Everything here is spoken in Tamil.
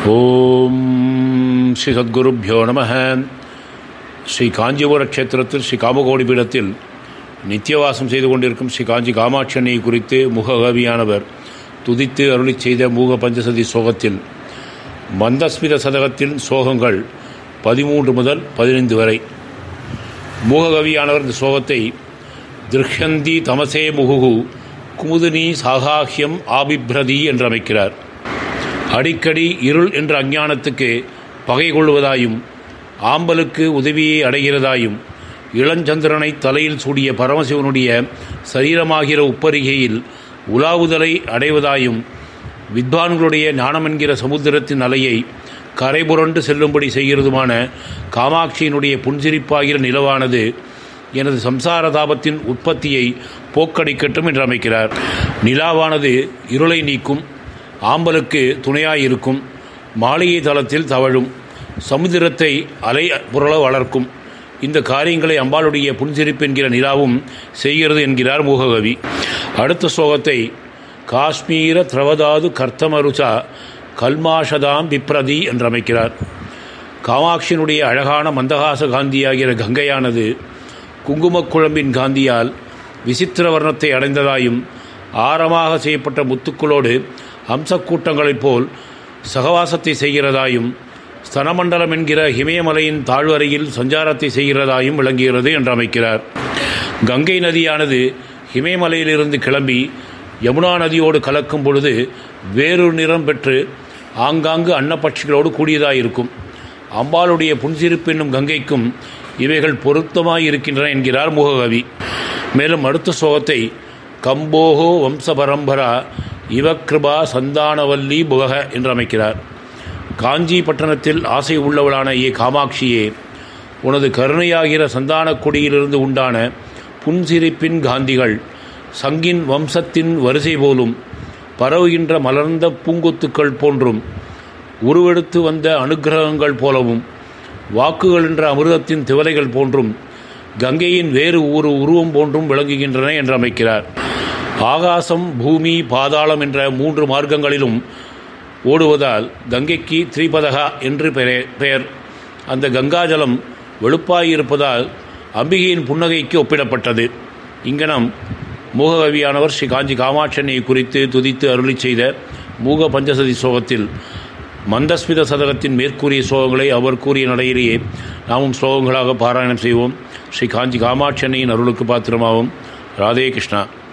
ஓம் ஸ்ரீ சத்குருப்பியோ நம ஸ்ரீ காஞ்சிபுர க்ஷேத்திரத்தில் ஸ்ரீ காமகோடி பீடத்தில் நித்தியவாசம் செய்து கொண்டிருக்கும் ஸ்ரீ காஞ்சி காமாட்சனை குறித்து முககவியானவர் துதித்து அருளி செய்த மூக பஞ்சசதி சோகத்தில் மந்தஸ்மித சதகத்தின் சோகங்கள் பதிமூன்று முதல் பதினைந்து வரை மூககவியானவர் இந்த சோகத்தை திருஹந்தி தமசே முகுகு குமுதினி சாகாஹ்யம் ஆபிப்ரதி என்று அமைக்கிறார் அடிக்கடி இருள் என்ற அஞ்ஞானத்துக்கு பகை கொள்வதாயும் ஆம்பலுக்கு உதவியை அடைகிறதாயும் இளஞ்சந்திரனை தலையில் சூடிய பரமசிவனுடைய சரீரமாகிற உப்பரிகையில் உலாவுதலை அடைவதாயும் வித்வான்களுடைய ஞானம் என்கிற சமுத்திரத்தின் அலையை கரைபுரண்டு செல்லும்படி செய்கிறதுமான காமாட்சியினுடைய புன்சிரிப்பாகிற நிலவானது எனது சம்சார தாபத்தின் உற்பத்தியை போக்கடிக்கட்டும் என்று அமைக்கிறார் நிலாவானது இருளை நீக்கும் ஆம்பலுக்கு துணையாயிருக்கும் மாளிகை தளத்தில் தவழும் சமுத்திரத்தை அலை புரள வளர்க்கும் இந்த காரியங்களை அம்பாளுடைய புன்சிரிப்பு என்கிற நிலாவும் செய்கிறது என்கிறார் மூககவி அடுத்த ஸ்லோகத்தை காஷ்மீர திரவதாது கர்த்தமருச்சா கல்மாஷதாம் பிப்ரதி என்று அமைக்கிறார் காமாட்சியினுடைய அழகான மந்தகாச காந்தியாகிற கங்கையானது குங்குமக்குழம்பின் காந்தியால் விசித்திர வர்ணத்தை அடைந்ததாயும் ஆரமாக செய்யப்பட்ட முத்துக்களோடு அம்சக்கூட்டங்களைப் போல் சகவாசத்தை செய்கிறதாயும் ஸ்தனமண்டலம் என்கிற இமயமலையின் தாழ்வரையில் சஞ்சாரத்தை செய்கிறதாயும் விளங்குகிறது என்று அமைக்கிறார் கங்கை நதியானது இமயமலையிலிருந்து கிளம்பி யமுனா நதியோடு கலக்கும் பொழுது வேறொரு நிறம் பெற்று ஆங்காங்கு அன்னப்பட்சிகளோடு கூடியதாயிருக்கும் அம்பாளுடைய புன்சிரிப்பு என்னும் கங்கைக்கும் இவைகள் பொருத்தமாய் இருக்கின்றன என்கிறார் முககவி மேலும் அடுத்த சோகத்தை கம்போகோ வம்ச பரம்பரா இவக்கிருபா சந்தானவல்லி புகக என்று அமைக்கிறார் காஞ்சி பட்டணத்தில் ஆசை உள்ளவளான ஏ காமாட்சியே உனது கருணையாகிற சந்தான கொடியிலிருந்து உண்டான புன்சிரிப்பின் காந்திகள் சங்கின் வம்சத்தின் வரிசை போலும் பரவுகின்ற மலர்ந்த பூங்கொத்துக்கள் போன்றும் உருவெடுத்து வந்த அனுகிரகங்கள் போலவும் வாக்குகள் என்ற அமிர்தத்தின் திவலைகள் போன்றும் கங்கையின் வேறு ஒரு உருவம் போன்றும் விளங்குகின்றன என்று அமைக்கிறார் ஆகாசம் பூமி பாதாளம் என்ற மூன்று மார்க்கங்களிலும் ஓடுவதால் கங்கைக்கு திரிபதகா என்று பெயர் அந்த கங்காஜலம் வெளுப்பாயிருப்பதால் அம்பிகையின் புன்னகைக்கு ஒப்பிடப்பட்டது இங்கனம் மூககவியானவர் ஸ்ரீ காஞ்சி காமாட்சனை குறித்து துதித்து அருளி செய்த மூக பஞ்சசதி சோகத்தில் மந்தஸ்மித சதகத்தின் மேற்கூறிய ஸ்லோகங்களை அவர் கூறிய நடையிலேயே நாமும் ஸ்லோகங்களாக பாராயணம் செய்வோம் ஸ்ரீ காஞ்சி காமாட்சனையின் அருளுக்கு பாத்திரமாகும் ராதே கிருஷ்ணா